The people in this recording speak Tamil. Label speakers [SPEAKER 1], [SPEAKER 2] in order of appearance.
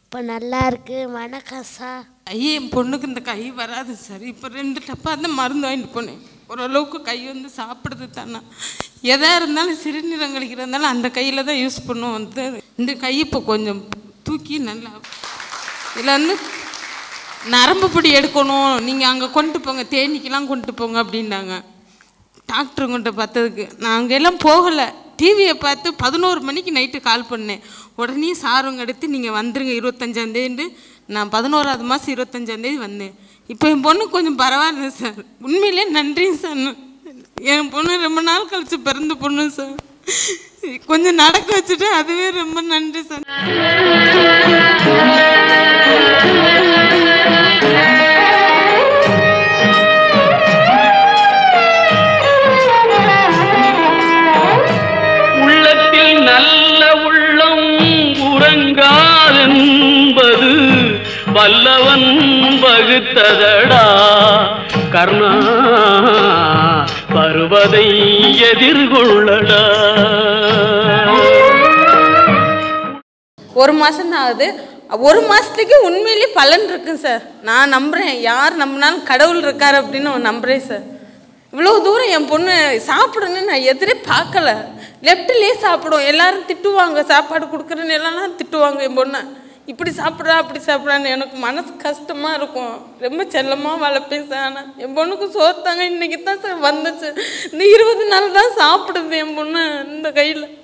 [SPEAKER 1] இப்போ நல்லா இருக்கு வணக்கம் சார்
[SPEAKER 2] ஐயே என் பொண்ணுக்கு இந்த கை வராது சார் இப்போ ரெண்டு டப்பா தான் மருந்து வாங்கிட்டு போனேன் ஓரளவுக்கு கை வந்து சாப்பிடுது தானே எதா இருந்தாலும் சிறுநீரம் கழிக்கிறதாலும் அந்த கையில் தான் யூஸ் பண்ணுவோம் வந்து இந்த கை இப்போ கொஞ்சம் தூக்கி நல்லா இதில் வந்து நரம்பு பிடி எடுக்கணும் நீங்கள் அங்கே கொண்டு போங்க தேனிக்கெல்லாம் கொண்டு போங்க அப்படின்னாங்க டாக்டருங்கிட்ட பார்த்ததுக்கு நான் அங்கெல்லாம் போகலை டிவியை பார்த்து பதினோரு மணிக்கு நைட்டு கால் பண்ணேன் உடனே சாருங்க எடுத்து நீங்கள் வந்துருங்க இருபத்தஞ்சாந்தேதி நான் பதினோராவது மாதம் இருபத்தஞ்சாந்தேதி வந்தேன் இப்போ என் பொண்ணு கொஞ்சம் பரவாயில்ல சார் உண்மையிலே நன்றி சார் என் பொண்ணு ரொம்ப நாள் கழிச்சு பிறந்த பொண்ணு சார் கொஞ்சம் நடக்க வச்சுட்டு அதுவே ரொம்ப நன்றி சார்
[SPEAKER 3] உள்ளத்தில் நல்ல உள்ளம் உறங்காதென்பது வல்லவன் வகுத்ததடா கர்ணா பருவதை எதிர்கொள்ளடா
[SPEAKER 2] ஒரு மாதம் தான் ஆகுது ஒரு மாதத்துக்கு உண்மையிலேயே பலன் இருக்குங்க சார் நான் நம்புகிறேன் யார் நம்பினாலும் கடவுள் இருக்கார் அப்படின்னு நான் நம்புகிறேன் சார் இவ்வளோ தூரம் என் பொண்ணு சாப்பிடணும்னு நான் எதிரே பார்க்கல லெஃப்ட்லேயே சாப்பிடும் எல்லாரும் திட்டுவாங்க சாப்பாடு கொடுக்குறேன்னு எல்லாம் திட்டுவாங்க என் பொண்ணை இப்படி சாப்பிட்றா அப்படி சாப்பிட்றான்னு எனக்கு மனசு கஷ்டமாக இருக்கும் ரொம்ப செல்லமாக வளர்ப்பேன் சார் ஆனால் என் பொண்ணுக்கு சோத்தாங்க இன்னைக்கு தான் சார் வந்துச்சு இந்த இருபது நாள் தான் சாப்பிடுது என் பொண்ணு இந்த கையில்